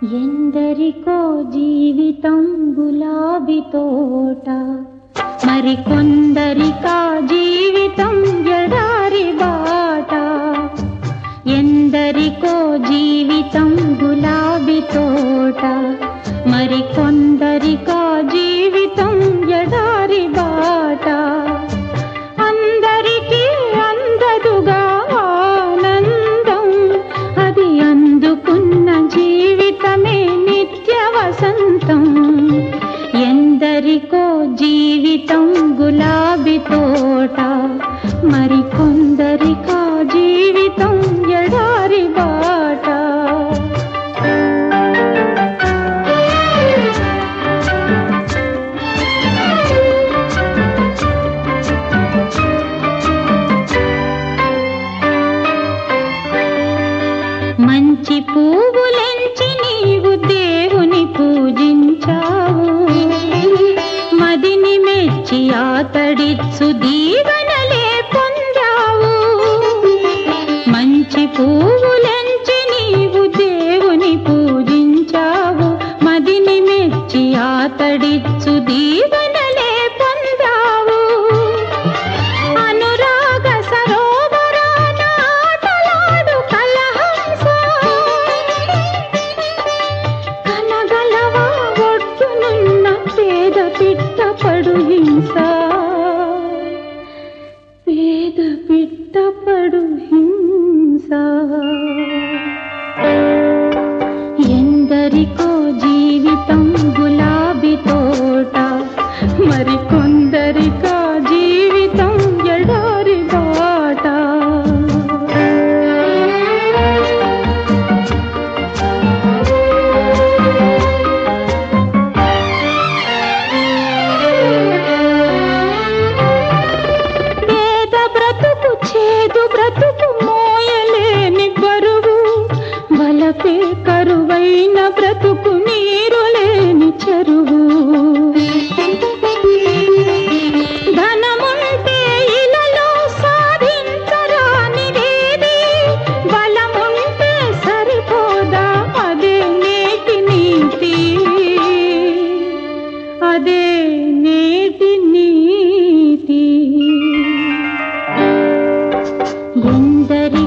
ఎందరికో జీవితం గులాబీ తోట మరికొందరికా జీవితం ఎడారి బాట ఎందరికో జీవితం గులాబీ తోట మరికొందరికా జీవితం ఎడారి బాట అందరికీ అందదుగా ఆనందం అది అందుకున్న జీవితమే నిత్య వసంతం ఎందరికో జీవితం గులాబీ తోట మరికొందరికా జీవితం ఎడారి బాట మంచి పువ్వులెంచి నీవు దేవుని పూజించావు మదిని మెచ్చి ఆతడిచ్చు దీవెనలే పొందావు మంచి పువ్వులెంచి నీవు దేవుని పూజించావు మదిని మెచ్చి ఆతడిచ్చు దీవెనలే పొందావు అనురాగ సరోవరాన ఆటలాడు కలహంస కనగలవా ఒడ్డునున్న పేద పిట్ట పడు హింస పేద పిట్ట పడు హింస ఎందరికో జీవితం గులాబీ తోట మరికొందరికా జీవితం ఎడారి బాట పేద బ్రతుకు చేదు బ్రతుకు మోయలేని బరువు వలపే కరువైన బ్రతుకు నీరు లేని చెరువు ధనముంటే ఇలలో సాధించరానిదేది బలముంటే సరిపోదా అదే నేటి నీతి అదే నేటి నీతి ఎందరి